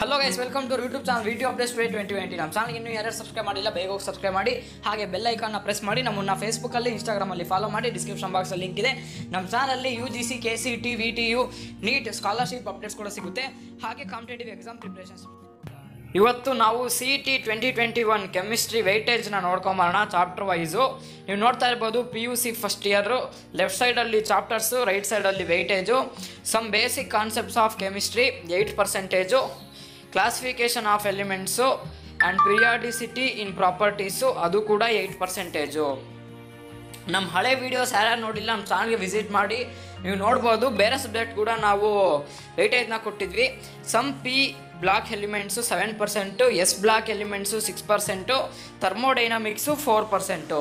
hello guys welcome to YouTube channel video update twenty twenty twenty ನಮ್ಮ ಚಾನಲ್ಗೆ ಇನ್ನೂ ಯಾರು ಸಬ್ಸ್ಕ್ರೈಬ್ ಮಾಡಿಲ್ಲ ಬೇಗ ಹೋಗಿ ಸಬ್ಸ್ಕ್ರೈಬ್ ಮಾಡಿ ಹಾಗೆ ಬೆಲ್ ಐಕಾನ್ನ ಪ್ರೆಸ್ ಮಾಡಿ ನಮ್ಮನ್ನ ಫೇಸ್ಬುಕ್ಕಲ್ಲಿ ಇನ್ಸ್ಟಾಗ್ರಾಮಲ್ಲಿ ಫಾಲೋ ಮಾಡಿ ಡಿಸ್ಕ್ರಿಪ್ಷನ್ ಬಾಕ್ಸಲ್ಲಿ ಲಿಂಕ್ ಇದೆ ನಮ್ಮ ಚಾನಲಲ್ಲಿ U G C K C T V T U NEET scholarship updates ಕೂಡ ಸಿಗುತ್ತೆ ಹಾಗೆ ಕಾಂಪಿಟೇಟಿವ್ ಎಕ್ಸಾಮ್ ಪ್ರಿಪ್ರೇಷನ್ಸ್ ಇವತ್ತು ನಾವು C T twenty twenty one chemistry ವೆಯ್ಟೇಜ್ನ ನೋಡ್ಕೊಂಬರೋಣ ಚಾಪ್ಟರ್ ವೈಸು ನೀವು ನೋಡ್ತಾ ಇರ್ಬೋದು P U C first year left ಸೈಡಲ್ಲಿ ಚಾಪ್ಟರ್ಸು ರೈಟ್ ಸೈಡಲ್ಲಿ weightage some basic concepts of chemistry eight percentage classification of elements and periodicity in properties ಅದು ಕೂಡ eight percentage ನಮ್ಮ ಹಳೆ ವೀಡಿಯೋಸ್ ಯಾರ್ಯಾರು ನೋಡಿಲ್ಲ ನಮ್ಮ ಚಾನಲ್ಗೆ ವಿಸಿಟ್ ಮಾಡಿ ನೀವು ನೋಡ್ಬೋದು ಬೇರೆ ಸಬ್ಜೆಕ್ಟ್ ಕೂಡ ನಾವು ವೆಯ್ಟೇಜ್ನ ಕೊಟ್ಟಿದ್ವಿ some P block elements seven percent S block elements six percent thermodynamics four percent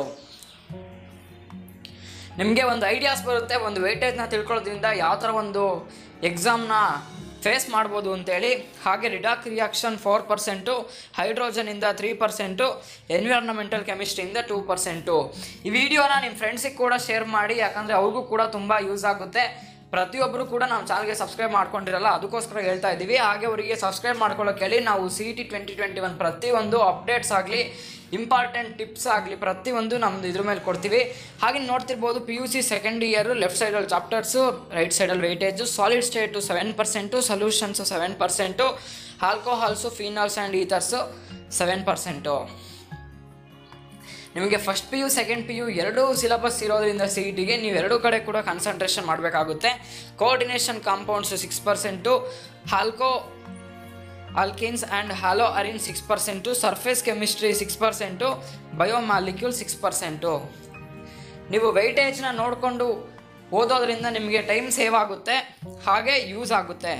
ನಿಮಗೆ ಒಂದು ಐಡಿಯಾಸ್ ಬರುತ್ತೆ ಒಂದು ವೇಟೇಜ್ನ ತಿಳ್ಕೊಳ್ಳೋದ್ರಿಂದ ಯಾವ ಥರ ಒಂದು ಎಕ್ಸಾಮ್ನ ಫೇಸ್ ಮಾಡ್ಬೋದು ಅಂತೇಳಿ ಹಾಗೆ ರಿಡಾಕ್ ರಿಯಾಕ್ಷನ್ ಫೋರ್ ಪರ್ಸೆಂಟು ಹೈಡ್ರೋಜನಿಂದ ತ್ರೀ ಪರ್ಸೆಂಟು ಎನ್ವಿರಾನ್ಮೆಂಟಲ್ ಕೆಮಿಸ್ಟ್ರಿಯಿಂದ ಟೂ ಪರ್ಸೆಂಟು ಈ ವಿಡಿಯೋನ ನಿಮ್ಮ ಫ್ರೆಂಡ್ಸಿಗೆ ಕೂಡ ಶೇರ್ ಮಾಡಿ ಯಾಕಂದರೆ ಅವ್ರಿಗೂ ಕೂಡ ತುಂಬ ಯೂಸ್ ಆಗುತ್ತೆ ಪ್ರತಿಯೊಬ್ಬರು ಕೂಡ ನಮ್ಮ ಚಾನಲ್ಗೆ ಸಬ್ಸ್ಕ್ರೈಬ್ ಮಾಡ್ಕೊಂಡಿರಲ್ಲ ಅದಕ್ಕೋಸ್ಕರ ಹೇಳ್ತಾ ಇದ್ದೀವಿ ಹಾಗೆ ಅವರಿಗೆ ಸಬ್ಸ್ಕ್ರೈಬ್ ಮಾಡ್ಕೊಳ್ಳೋಕೆ ಹೇಳಿ ನಾವು C T twenty twenty one ಪ್ರತಿಯೊಂದು ಅಪ್ಡೇಟ್ಸ್ ಆಗಲಿ ಇಂಪಾರ್ಟೆಂಟ್ ಟಿಪ್ಸ್ ಆಗಲಿ ಪ್ರತಿಯೊಂದು ನಮ್ದು ಇದ್ರ ಮೇಲೆ ಕೊಡ್ತೀವಿ ಹಾಗೆ ನೋಡ್ತಿರ್ಬೋದು P U C second year left ಸೈಡಲ್ಲಿ ಚಾಪ್ಟರ್ಸು ರೈಟ್ ಸೈಡಲ್ಲಿ weightage solid state seven percent solutions seven percent alcohols phenols and ethers seven percent ನಿಮಗೆ first P U second P U ಎರಡೂ ಸಿಲೆಬಸ್ ಇರೋದ್ರಿಂದ ಸಿ ಇ ಟಿಗೆ ನೀವು ಎರಡೂ ಕಡೆ ಕೂಡ ಕಾನ್ಸಂಟ್ರೇಷನ್ ಮಾಡಬೇಕಾಗುತ್ತೆ coordination compounds six percent ಹಾಲ್ಕೋ alkynes and haloarenes six percent surface chemistry six percent biomolecule six percent ನೀವು ವೆಯ್ಟೇಜ್ನ ನೋಡಿಕೊಂಡು ಓದೋದ್ರಿಂದ ನಿಮಗೆ ಟೈಮ್ ಸೇವ್ ಆಗುತ್ತೆ ಹಾಗೆ ಯೂಸ್ ಆಗುತ್ತೆ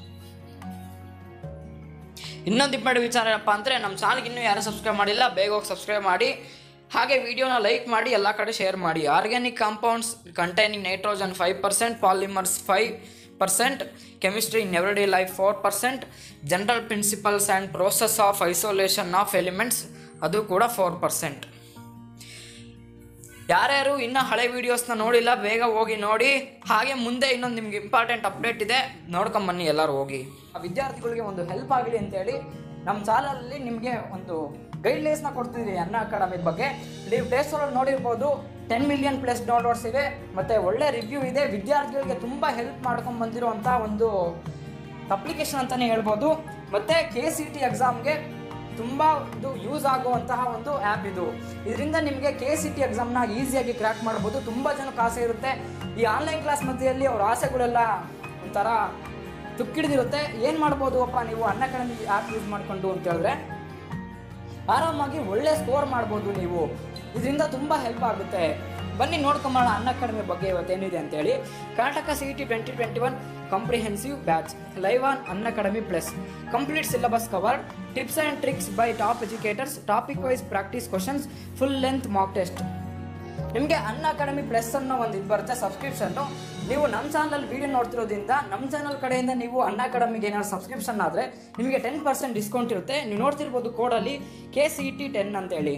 ಇನ್ನೊಂದು ಇಂಪಾರ್ಟೆಂಟ್ ವಿಚಾರ ಏನಪ್ಪ ಅಂದರೆ ನಮ್ಮ ಚಾನಲ್ಗೆ ಇನ್ನೂ ಯಾರು ಸಬ್ಸ್ಕ್ರೈಬ್ ಮಾಡಿಲ್ಲ ಬೇಗ ಹೋಗಿ ಸಬ್ಸ್ಕ್ರೈಬ್ ಮಾಡಿ ಹಾಗೆ ವಿಡಿಯೋನ ಲೈಕ್ ಮಾಡಿ ಎಲ್ಲ ಕಡೆ ಶೇರ್ ಮಾಡಿ organic compounds containing nitrogen five percent polymers five percent chemistry in everyday life four percent general principles and process of isolation of elements ಅದು ಕೂಡ ಫೋರ್ ಪರ್ಸೆಂಟ್ ಯಾರ್ಯಾರು ಇನ್ನೂ ಹಳೆ ವೀಡಿಯೋಸ್ನ ನೋಡಿಲ್ಲ ಬೇಗ ಹೋಗಿ ನೋಡಿ ಹಾಗೆ ಮುಂದೆ ಇನ್ನೊಂದು ನಿಮ್ಗೆ ಇಂಪಾರ್ಟೆಂಟ್ ಅಪ್ಡೇಟ್ ಇದೆ ನೋಡ್ಕೊಂಬನ್ನಿ ಎಲ್ಲರೂ ಹೋಗಿ ಆ ವಿದ್ಯಾರ್ಥಿಗಳಿಗೆ ಒಂದು ಹೆಲ್ಪ್ ಆಗಲಿ ಅಂತೇಳಿ ನಮ್ಮ ಚಾನಲಲ್ಲಿ ನಿಮಗೆ ಒಂದು ಗೈಡ್ಲೈನ್ಸ್ನ ಕೊಡ್ತಿದ್ದೀವಿ ಅನ್ನ ಅಕಾಡೆಮಿ ಬಗ್ಗೆ ನೀವು ಪ್ಲೇ ಸ್ಟೋರಲ್ಲಿ ನೋಡಿರ್ಬೋದು ಟೆನ್ ಮಿಲಿಯನ್ ಪ್ಲಸ್ ಡೌನ್ಲೋಡ್ಸ್ ಇದೆ ಮತ್ತು ಒಳ್ಳೆ ರಿವ್ಯೂ ಇದೆ ವಿದ್ಯಾರ್ಥಿಗಳಿಗೆ ತುಂಬ ಹೆಲ್ಪ್ ಮಾಡ್ಕೊಂಡು ಬಂದಿರುವಂಥ ಒಂದು ಅಪ್ಲಿಕೇಶನ್ ಅಂತಲೇ ಹೇಳ್ಬೋದು ಮತ್ತು ಕೆ ಸಿ ಟಿ ಎಕ್ಸಾಮ್ಗೆ ತುಂಬ ಇದು ಯೂಸ್ ಆಗುವಂತಹ ಒಂದು ಆ್ಯಪ್ ಇದು ಇದರಿಂದ ನಿಮಗೆ ಕೆ ಸಿ ಟಿ ಎಕ್ಸಾಮ್ನ ಈಸಿಯಾಗಿ ಕ್ರ್ಯಾಕ್ ಮಾಡ್ಬೋದು ತುಂಬ ಜನಕ್ಕೆ ಆಸೆ ಇರುತ್ತೆ ಈ ಆನ್ಲೈನ್ ಕ್ಲಾಸ್ ಮಧ್ಯೆಯಲ್ಲಿ ಅವ್ರ ಆಸೆಗಳೆಲ್ಲ ಒಂಥರ ತುಕ್ಕಿಡ್ದಿರುತ್ತೆ ಏನು ಮಾಡ್ಬೋದು ಅಪ್ಪ ನೀವು ಅನ್ನ ಅಕಾಡೆಮಿ ಆ್ಯಪ್ ಯೂಸ್ ಮಾಡಿಕೊಂಡು ಅಂತ ಹೇಳಿದ್ರೆ ಆರಾಮಾಗಿ ಒಳ್ಳೆ ಸ್ಕೋರ್ ಮಾಡ್ಬೋದು ನೀವು ಇದರಿಂದ ತುಂಬ ಹೆಲ್ಪ್ ಆಗುತ್ತೆ ಬನ್ನಿ ನೋಡ್ಕೊಂಬೋಣ ಅನ್ನ ಅಕಾಡೆಮಿ ಬಗ್ಗೆ ಇವತ್ತೇನಿದೆ ಅಂತೇಳಿ Karnataka C T twenty twenty one comprehensive batch live on Unacademy plus complete syllabus covered tips and tricks by top educators topic wise practice questions full length mock test ನಿಮಗೆ ಅನ್ನ academy plus ಅನ್ನೋ ಒಂದು ಇದು ಬರುತ್ತೆ subscription ನೀವು ನಮ್ಮ ಚಾನಲಲ್ಲಿ video ನೋಡ್ತಿರೋದ್ರಿಂದ ನಮ್ಮ ಚಾನಲ್ ಕಡೆಯಿಂದ ನೀವು ಅನ್ನ ಅಕಾಡೆಮಿಗೆ ಏನಾದ್ರು ಸಬ್ಸ್ಕ್ರಿಪ್ಷನ್ ಆದರೆ ನಿಮಗೆ ಟೆನ್ ಪರ್ಸೆಂಟ್ ಡಿಸ್ಕೌಂಟ್ ಇರುತ್ತೆ ನೀವು ನೋಡ್ತಿರ್ಬೋದು ಕೋಡಲ್ಲಿ ಕೆ ಸಿ ಟಿ ಟೆನ್ ಅಂತೇಳಿ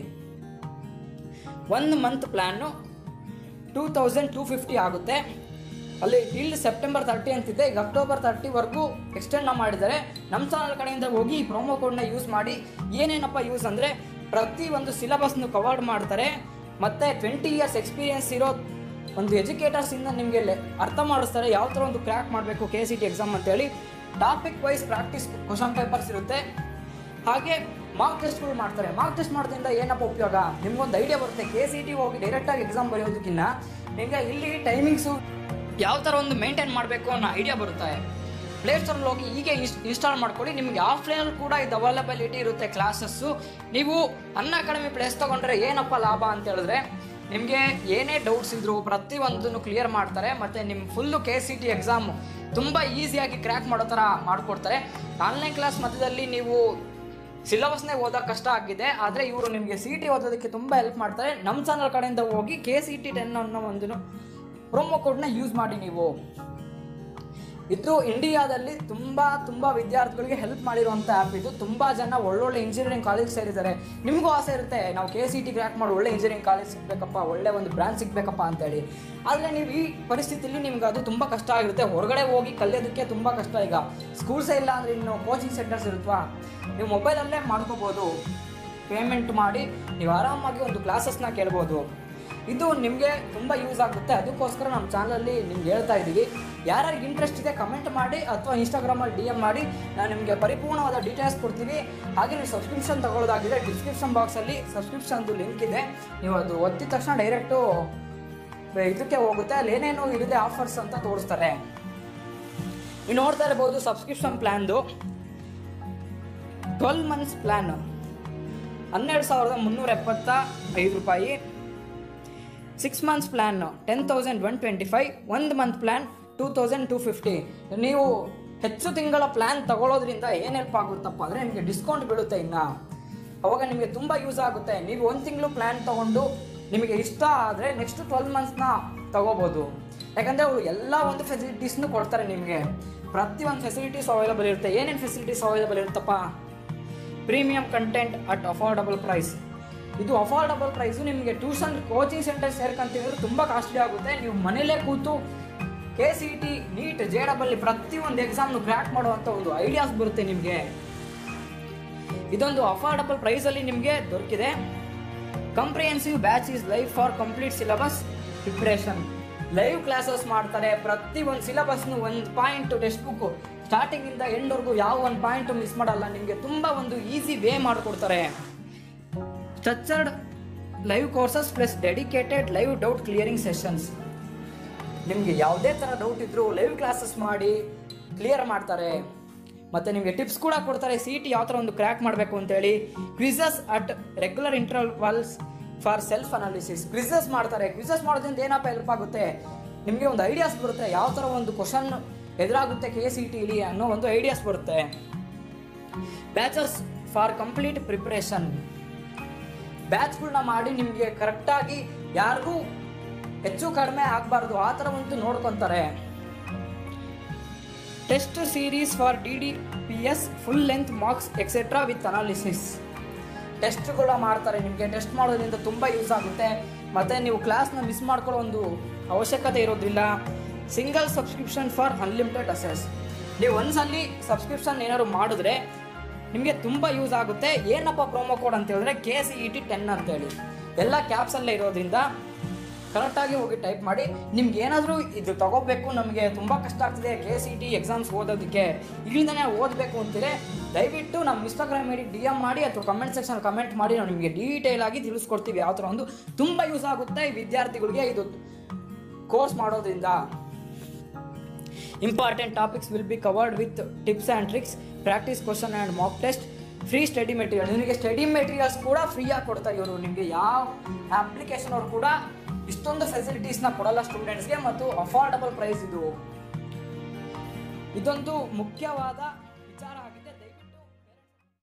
ಒಂದು month plan two thousand two fifty ಆಗುತ್ತೆ ಅಲ್ಲಿ ಟಿಲ್ ಸೆಪ್ಟೆಂಬರ್ ತರ್ಟಿ ಅಂತಿದೆ ಈಗ ಅಕ್ಟೋಬರ್ ತರ್ಟಿವರೆಗೂ ಎಕ್ಸ್ಟೆಂಡ್ ಮಾಡಿದ್ದಾರೆ ನಮ್ಮ ಚಾನಲ್ ಕಡೆಯಿಂದ ಹೋಗಿ ಈ ಪ್ರೊಮೋ ಕೋಡ್ನ ಯೂಸ್ ಮಾಡಿ ಏನೇನಪ್ಪ ಯೂಸ್ ಅಂದರೆ ಪ್ರತಿ ಒಂದು ಸಿಲೆಬಸ್ನು ಕವರ್ಡ್ ಮಾಡ್ತಾರೆ ಮತ್ತು ಟ್ವೆಂಟಿ ಇಯರ್ಸ್ ಎಕ್ಸ್ಪೀರಿಯನ್ಸ್ ಇರೋ ಒಂದು ಎಜುಕೇಟರ್ಸಿಂದ ನಿಮಗೆ ಅರ್ಥ ಮಾಡಿಸ್ತಾರೆ ಯಾವ ಥರ ಒಂದು ಕ್ರ್ಯಾಕ್ ಮಾಡಬೇಕು ಕೆ ಸಿ ಟಿ ಎಕ್ಸಾಮ್ ಅಂತೇಳಿ topic wise practice question papers ಇರುತ್ತೆ ಹಾಗೆ ಮಾರ್ಕ್ ಟೆಸ್ಟ್ಗಳು ಮಾಡ್ತಾರೆ ಮಾರ್ಕ್ ಟೆಸ್ಟ್ ಮಾಡೋದ್ರಿಂದ ಏನಪ್ಪ ಉಪಯೋಗ ನಿಮ್ಗೊಂದು ಐಡಿಯಾ ಬರುತ್ತೆ ಕೆ ಸಿ ಟಿ ಹೋಗಿ ಡೈರೆಕ್ಟಾಗಿ ಎಕ್ಸಾಮ್ ಬರೆಯೋದಕ್ಕಿಂತ ನಿಮಗೆ ಇಲ್ಲಿ ಟೈಮಿಂಗ್ಸು ಯಾವ ಥರ ಒಂದು ಮೇಂಟೈನ್ ಮಾಡಬೇಕು ಅನ್ನೋ ಐಡಿಯಾ ಬರುತ್ತೆ ಪ್ಲೇಸ್ಟೋರಲ್ಲಿ ಹೋಗಿ ಹೀಗೆ ಇನ್ಸ್ಟಾಲ್ ಮಾಡ್ಕೊಳ್ಳಿ ನಿಮಗೆ ಆಫ್ಲೈನಲ್ಲಿ ಕೂಡ ಇದು ಅವೈಲಬಿಲಿಟಿ ಇರುತ್ತೆ ಕ್ಲಾಸಸ್ಸು ನೀವು ಅನ್ನ ಅಕಾಡೆಮಿ ಪ್ಲೇಸ್ ತೊಗೊಂಡ್ರೆ ಏನಪ್ಪ ಲಾಭ ಅಂತ ಹೇಳಿದ್ರೆ ನಿಮಗೆ ಏನೇ ಡೌಟ್ಸ್ ಇದ್ರು ಪ್ರತಿಯೊಂದನ್ನು ಕ್ಲಿಯರ್ ಮಾಡ್ತಾರೆ ಮತ್ತು ನಿಮ್ಮ full K C T exam ತುಂಬ ಈಸಿಯಾಗಿ ಕ್ರ್ಯಾಕ್ ಮಾಡೋ ಥರ ಮಾಡಿಕೊಡ್ತಾರೆ ಆನ್ಲೈನ್ ಕ್ಲಾಸ್ ಮಧ್ಯದಲ್ಲಿ ನೀವು ಸಿಲೆಬಸ್ನೇ ಓದೋಕೆ ಕಷ್ಟ ಆಗಿದೆ ಆದರೆ ಇವರು ನಿಮಗೆ ಸಿ ಟಿ ಓದೋದಕ್ಕೆ ತುಂಬ ಹೆಲ್ಪ್ ಮಾಡ್ತಾರೆ ನಮ್ಮ ಚಾನಲ್ ಕಡೆಯಿಂದ ಹೋಗಿ ಕೆ ಸಿ ಟಿ ಟೆನ್ ಅನ್ನೋ ಒಂದು ಪ್ರೊಮೋ ಕೋಡ್ನ ಯೂಸ್ ಮಾಡಿ ನೀವು ಇದು ಇಂಡಿಯಾದಲ್ಲಿ ತುಂಬ ತುಂಬ ವಿದ್ಯಾರ್ಥಿಗಳಿಗೆ ಹೆಲ್ಪ್ ಮಾಡಿರುವಂಥ ಆ್ಯಪ್ ಇದು ತುಂಬ ಜನ ಒಳ್ಳೊಳ್ಳೆ ಇಂಜಿನಿಯರಿಂಗ್ ಕಾಲೇಜ್ ಸೇರಿದ್ದಾರೆ ನಿಮಗೂ ಆಸೆ ಇರುತ್ತೆ ನಾವು ಕೆ ಸಿ ಟಿ ಕ್ರ್ಯಾಕ್ ಮಾಡಿ ಒಳ್ಳೆ ಇಂಜಿನಿಯರಿಂಗ್ ಕಾಲೇಜ್ ಸಿಗಬೇಕಪ್ಪ ಒಳ್ಳೆ ಒಂದು ಬ್ರಾಂಚ್ ಸಿಗಬೇಕಪ್ಪ ಅಂತೇಳಿ ಆದರೆ ನೀವು ಈ ಪರಿಸ್ಥಿತಿಯಲ್ಲಿ ನಿಮ್ಗೆ ಅದು ತುಂಬ ಕಷ್ಟ ಆಗಿರುತ್ತೆ ಹೊರಗಡೆ ಹೋಗಿ ಕಲಿಯೋದಕ್ಕೆ ತುಂಬ ಕಷ್ಟ ಈಗ ಸ್ಕೂಲ್ಸೇ ಇಲ್ಲ ಅಂದರೆ ಇನ್ನು ಕೋಚಿಂಗ್ ಸೆಂಟರ್ಸ್ ಇರುತ್ತವಾ ನೀವು ಮೊಬೈಲಲ್ಲೇ ಮಾಡ್ಕೋಬೋದು ಪೇಮೆಂಟ್ ಮಾಡಿ ನೀವು ಆರಾಮಾಗಿ ಒಂದು ಕ್ಲಾಸಸ್ನ ಕೇಳ್ಬೋದು ಇದು ನಿಮಗೆ ತುಂಬ ಯೂಸ್ ಆಗುತ್ತೆ ಅದಕ್ಕೋಸ್ಕರ ನಮ್ಮ ಚಾನಲಲ್ಲಿ ನಿಮ್ಗೆ ಹೇಳ್ತಾ ಇದ್ದೀವಿ ಯಾರ್ಯಾರಿಗೆ ಇಂಟ್ರೆಸ್ಟ್ ಇದೆ ಕಮೆಂಟ್ ಮಾಡಿ ಅಥವಾ ಇನ್ಸ್ಟಾಗ್ರಾಮಲ್ಲಿ ಡಿ ಎಮ್ ಮಾಡಿ ನಾನು ನಿಮಗೆ ಪರಿಪೂರ್ಣವಾದ ಡೀಟೇಲ್ಸ್ ಕೊಡ್ತೀವಿ ಹಾಗೆ ನೀವು ಸಬ್ಸ್ಕ್ರಿಪ್ಷನ್ ತಗೊಳ್ಳೋದಾಗಿದೆ ಡಿಸ್ಕ್ರಿಪ್ಷನ್ ಬಾಕ್ಸಲ್ಲಿ ಸಬ್ಸ್ಕ್ರಿಪ್ಷನ್ದು ಲಿಂಕ್ ಇದೆ ನೀವು ಅದು ಒತ್ತಿದ ತಕ್ಷಣ ಡೈರೆಕ್ಟು ಇದಕ್ಕೆ ಹೋಗುತ್ತೆ ಅಲ್ಲಿ ಏನೇನು ಇದೆ ಆಫರ್ಸ್ ಅಂತ ತೋರಿಸ್ತಾರೆ ನೀವು ನೋಡ್ತಾ ಇರ್ಬೋದು ಸಬ್ಸ್ಕ್ರಿಪ್ಷನ್ ಪ್ಲ್ಯಾನ್ದು ಟ್ವೆಲ್ ಮಂತ್ಸ್ ಪ್ಲ್ಯಾನ್ ಹನ್ನೆರಡು ಸಾವಿರದ ಮುನ್ನೂರ ಎಪ್ಪತ್ತ ಐದು ರೂಪಾಯಿ six months plan ten thousand one twenty five ಒಂದು month plan two thousand two fifty ನೀವು ಹೆಚ್ಚು ತಿಂಗಳ ಪ್ಲ್ಯಾನ್ ತಗೊಳ್ಳೋದ್ರಿಂದ ಏನು ಹೆಲ್ಪ್ ಆಗುತ್ತಪ್ಪ ಅಂದರೆ ನಿಮಗೆ ಡಿಸ್ಕೌಂಟ್ ಬೀಳುತ್ತೆ ಇನ್ನು ಅವಾಗ ನಿಮಗೆ ತುಂಬ ಯೂಸ್ ಆಗುತ್ತೆ ನೀವು ಒಂದು ತಿಂಗಳು ಪ್ಲ್ಯಾನ್ ತೊಗೊಂಡು ನಿಮಗೆ ಇಷ್ಟ ಆದರೆ ನೆಕ್ಸ್ಟ್ ಟ್ವೆಲ್ ಮಂತ್ಸ್ನ ತಗೋಬೋದು ಯಾಕಂದರೆ ಅವರು ಎಲ್ಲ ಒಂದು ಫೆಸಿಲಿಟೀಸ್ನು ಕೊಡ್ತಾರೆ ನಿಮಗೆ ಪ್ರತಿಯೊಂದು ಫೆಸಿಲಿಟೀಸ್ ಅವೈಲಬಲ್ ಇರುತ್ತೆ ಏನೇನು ಫೆಸಿಲಿಟೀಸ್ ಅವೈಲಬಲ್ ಇರುತ್ತಪ್ಪ premium content at affordable price ಇದು ಅಫೋರ್ಡಬಲ್ ಪ್ರೈಸು ನಿಮಗೆ ಟ್ಯೂಷನ್ ಕೋಚಿಂಗ್ ಸೆಂಟರ್ ಸೇರ್ಕೊಂತಿದ್ರೆ ತುಂಬ ಕಾಸ್ಟ್ಲಿ ಆಗುತ್ತೆ ನೀವು ಮನೇಲೇ ಕೂತು K C T NEET J double ಪ್ರತಿಯೊಂದು ಎಕ್ಸಾಮ್ನು ಕ್ರ್ಯಾಕ್ ಮಾಡುವಂಥ ಒಂದು ಐಡಿಯಾಸ್ ಬರುತ್ತೆ ನಿಮಗೆ ಇದೊಂದು ಅಫೋರ್ಡಬಲ್ ಪ್ರೈಸಲ್ಲಿ ನಿಮಗೆ ದೊರಕಿದೆ comprehensive batch is live for complete syllabus preparation live classes ಮಾಡ್ತಾರೆ ಪ್ರತಿ ಒಂದು ಸಿಲೆಬಸ್ನು ಒಂದು ಪಾಯಿಂಟ್ ಟೆಕ್ಸ್ಟ್ ಬುಕ್ ಸ್ಟಾರ್ಟಿಂಗಿಂದ ಎಂಡ್ವರೆಗೂ ಯಾವ ಒಂದು ಪಾಯಿಂಟು ಮಿಸ್ ಮಾಡಲ್ಲ ನಿಮಗೆ ತುಂಬ ಒಂದು ಈಸಿ ವೇ ಮಾಡಿಕೊಡ್ತಾರೆ structured live courses plus dedicated live doubt clearing sessions ನಿಮಗೆ ಯಾವುದೇ ಥರ ಡೌಟ್ ಇದ್ದರೂ ಲೈವ್ ಕ್ಲಾಸಸ್ ಮಾಡಿ ಕ್ಲಿಯರ್ ಮಾಡ್ತಾರೆ ಮತ್ತು ನಿಮಗೆ ಟಿಪ್ಸ್ ಕೂಡ ಕೊಡ್ತಾರೆ ಸಿ ಟಿ ಯಾವ ಥರ ಒಂದು ಕ್ರ್ಯಾಕ್ ಮಾಡಬೇಕು ಅಂತೇಳಿ quizzes at regular intervals for self analysis quizzes ಮಾಡ್ತಾರೆ ಕ್ವಿಸಸ್ ಮಾಡೋದ್ರಿಂದ ಏನಪ್ಪ ಹೆಲ್ಪ್ ಆಗುತ್ತೆ ನಿಮಗೆ ಒಂದು ಐಡಿಯಾಸ್ ಬರುತ್ತೆ ಯಾವ ಥರ ಒಂದು ಕ್ವಶನ್ ಎದುರಾಗುತ್ತೆ ಕೆ ಸಿ ಟಿಲಿ ಅನ್ನೋ ಒಂದು ಐಡಿಯಾಸ್ ಬರುತ್ತೆ ಬ್ಯಾಚಸ್ ಫಾರ್ ಕಂಪ್ಲೀಟ್ ಪ್ರಿಪ್ರೇಷನ್ ಬ್ಯಾಚ್ಗಳನ್ನ ಮಾಡಿ ನಿಮಗೆ ಕರೆಕ್ಟಾಗಿ ಯಾರಿಗೂ ಹೆಚ್ಚು ಕಡಿಮೆ ಆಗಬಾರ್ದು ಆ ಥರ ಒಂದು ನೋಡ್ಕೊತಾರೆ test series for D D P S full length marks etcetera with analysis ಟೆಸ್ಟ್ಗಳ ಮಾಡ್ತಾರೆ ನಿಮಗೆ ಟೆಸ್ಟ್ ಮಾಡೋದ್ರಿಂದ ತುಂಬ ಯೂಸ್ ಆಗುತ್ತೆ ಮತ್ತು ನೀವು ಕ್ಲಾಸ್ನ ಮಿಸ್ ಮಾಡ್ಕೊಳ್ಳೋ ಒಂದು ಅವಶ್ಯಕತೆ ಇರೋದಿಲ್ಲ single subscription for unlimited access ನೀವು ಒಂದ್ಸಲಿ ಸಬ್ಸ್ಕ್ರಿಪ್ಷನ್ ಏನಾದ್ರು ಮಾಡಿದ್ರೆ ನಿಮಗೆ ತುಂಬ ಯೂಸ್ ಆಗುತ್ತೆ ಏನಪ್ಪ ಪ್ರೋಮೋ ಕೋಡ್ ಅಂತ ಹೇಳಿದ್ರೆ K C E T ten ಅಂತೇಳಿ ಎಲ್ಲ ಕ್ಯಾಪ್ಸಲ್ಲೇ ಇರೋದ್ರಿಂದ ಕರೆಕ್ಟಾಗಿ ಹೋಗಿ ಟೈಪ್ ಮಾಡಿ ನಿಮ್ಗೆ ಏನಾದರೂ ಇದು ತಗೋಬೇಕು ನಮಗೆ ತುಂಬ ಕಷ್ಟ ಆಗ್ತಿದೆ ಕೆ ಸಿ ಟಿ ಎಕ್ಸಾಮ್ಸ್ ಓದೋದಕ್ಕೆ ಇಲ್ಲಿಂದನೇ ಓದಬೇಕು ಅಂತಿದ್ರೆ ದಯವಿಟ್ಟು ನಮ್ಮ ಇನ್ಸ್ಟಾಗ್ರಾಮ್ ಐಡಿ ಡಿ ಎಮ್ ಮಾಡಿ ಅಥವಾ ಕಮೆಂಟ್ ಸೆಕ್ಷನ್ ಕಮೆಂಟ್ ಮಾಡಿ ನಾವು ನಿಮಗೆ ಡೀಟೇಲ್ ಆಗಿ ತಿಳಿಸ್ಕೊಡ್ತೀವಿ ಯಾವ ಥರ ಒಂದು ತುಂಬ ಯೂಸ್ ಆಗುತ್ತೆ ಈ ವಿದ್ಯಾರ್ಥಿಗಳಿಗೆ ಇದು ಕೋರ್ಸ್ ಮಾಡೋದ್ರಿಂದ important topics will be covered with tips and tricks practice question and mock test free study material ನಿಮಗೆ ಸ್ಟಡಿ ಮೆಟೀರಿಯಲ್ಸ್ ಕೂಡ ಫ್ರೀಯಾಗಿ ಕೊಡ್ತಾರೆ ಇವರು ನಿಮಗೆ ಯಾವ ಅಪ್ಲಿಕೇಶನ್ ಅವ್ರು ಕೂಡ ಇಷ್ಟೊಂದು ಫೆಸಿಲಿಟೀಸ್ನ ಕೊಡಲ್ಲ ಸ್ಟೂಡೆಂಟ್ಸ್ಗೆ ಮತ್ತು ಅಫೋರ್ಡಬಲ್ ಪ್ರೈಸ್ ಇದು ಇದೊಂದು ಮುಖ್ಯವಾದ